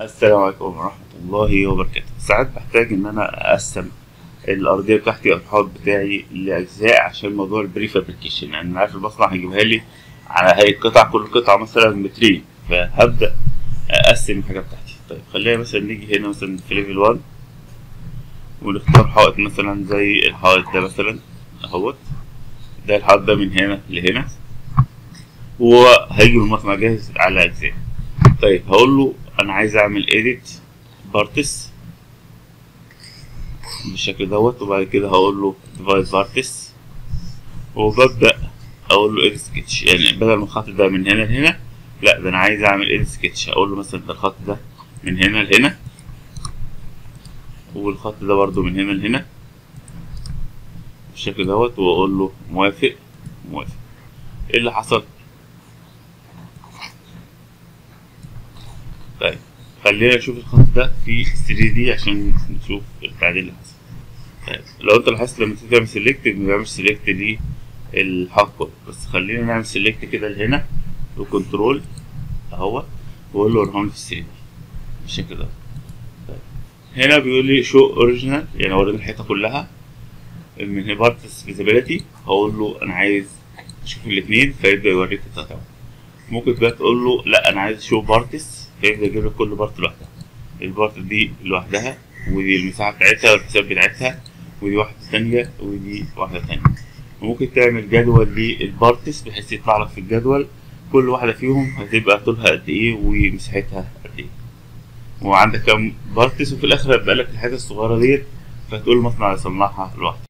السلام عليكم ورحمة الله وبركاته ساعات بحتاج إن أنا أقسم الأرضية بتاعتي أو الحوض بتاعي لأجزاء عشان موضوع البري فابريكيشن يعني أنا عارف المصنع هيجيبها لي على هيئة قطع كل قطعة مثلا مترين فهبدأ أقسم الحاجة بتاعتي طيب خلينا مثلا نيجي هنا مثلا في ليفل 1 ونختار حائط مثلا زي الحائط ده مثلا أهوت ده الحائط ده من هنا لهنا وهيجي من المصنع جاهز على أجزاء طيب هقول له انا عايز اعمل edit بارتس بالشكل دوت وبعد كده هقول له divide بارتس وببدأ اقول له edit sketch يعني بدل ما الخط ده من هنا لهنا لا ده انا عايز اعمل edit sketch هقول له مثلا ده الخط ده من هنا لهنا والخط ده برضو من هنا لهنا بالشكل دوت واقول له موافق موافق ايه اللي حصل طيب خلينا نشوف الخط ده في 3 دي عشان نشوف التعديل اللي حصل طيب لو انت لاحظت لما تيجي تعمل سيلكت ما بيعملش سيلكت للحق كله بس خلينا نعمل سيلكت كده لهنا وكنترول اهو واقول له وريهم لي في 3 دي بالشكل ده طيب هنا بيقول لي شو اوريجينال يعني وريني الحيطه كلها من هنا بارتس فيزيبيليتي هقول له انا عايز اشوف الاثنين فيبدا يوريك التقاطع ممكن بقى تقول له لا انا عايز اشوف بارتس فيبدا يجيب لك كل بارت لوحدها البارت دي لوحدها ودي المساحة بتاعتها والحساب بتاعتها ودي واحدة تانية ودي واحدة تانية وممكن تعمل جدول للبارتس بحيث يطلع لك في الجدول كل واحدة فيهم هتبقى طولها قد ايه ومساحتها قد ايه وعندك كام بارتس وفي الاخر هيبقى لك الحاجة الصغيرة ديت فتقول المصنع يصنعها لوحده